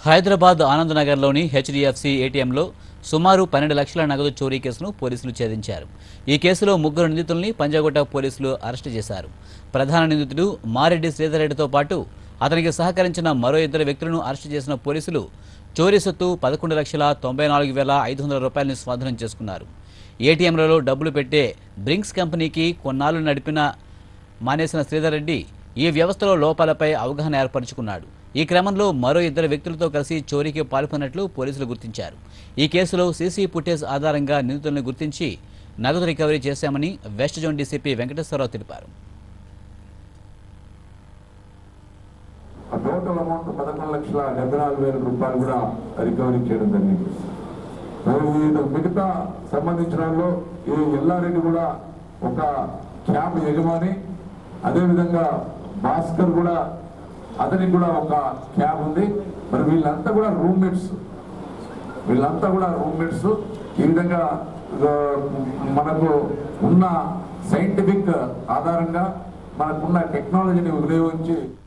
Hyderabad ఆనందనగర్లోని HDFC ఏటీఎంలో సుమారు పన్నెండు లక్షల నగదు చోరీ కేసును పోలీసులు ఛేదించారు ఈ కేసులో ముగ్గురు నిందితుల్ని పంజాగుట్ట పోలీసులు అరెస్టు చేశారు ప్రధాన నిందితుడు మారెడ్డి శ్రీధర్ రెడ్డితో పాటు అతనికి సహకరించిన మరో ఇద్దరు వ్యక్తులను అరెస్టు చేసిన పోలీసులు చోరీ సొత్తు పదకొండు లక్షల తొంభై నాలుగు వేల ఐదు వందల రూపాయలను స్వాధీనం చేసుకున్నారు ఏటీఎంలలో డబ్బులు పెట్టే బ్రింక్స్ కంపెనీకి కొన్నాళ్లు నడిపిన మానేసిన శ్రీధర్ రెడ్డి ఈ వ్యవస్థలో లోపాలపై అవగాహన ఏర్పరచుకున్నాడు ఈ క్రమంలో మరో ఇద్దరు వ్యక్తులతో కలిసి చోరీకి పాల్పడినట్లు పోలీసులు గుర్తించారు ఈ కేసులో సీసీ ఫుటేజ్ ఆధారంగా నిందితులను గుర్తించి నగదు రికవరీ చేశామని వెస్ట్ జోన్ డీసీపీ వెంకటేశ్వరరావు తెలిపారు ఆ టోటల్ అమౌంట్ పదకొండు లక్షల డెబ్బై నాలుగు వేల రూపాయలు కూడా రికవరీ చేయడం జరిగింది మరి వీళ్ళు మిగతా సంబంధించిన వాళ్ళు ఈ ఎల్లారెడ్డి కూడా ఒక క్యాబ్ యజమాని అదేవిధంగా భాస్కర్ కూడా అతనికి కూడా ఒక క్యాబ్ ఉంది మరి వీళ్ళంతా కూడా రూమ్మేట్స్ వీళ్ళంతా కూడా రూమ్మేట్స్ ఈ విధంగా ఆ, మనకు ఉన్న సైంటిఫిక్ ఆధారంగా మనకున్న టెక్నాలజీని ఉపయోగించి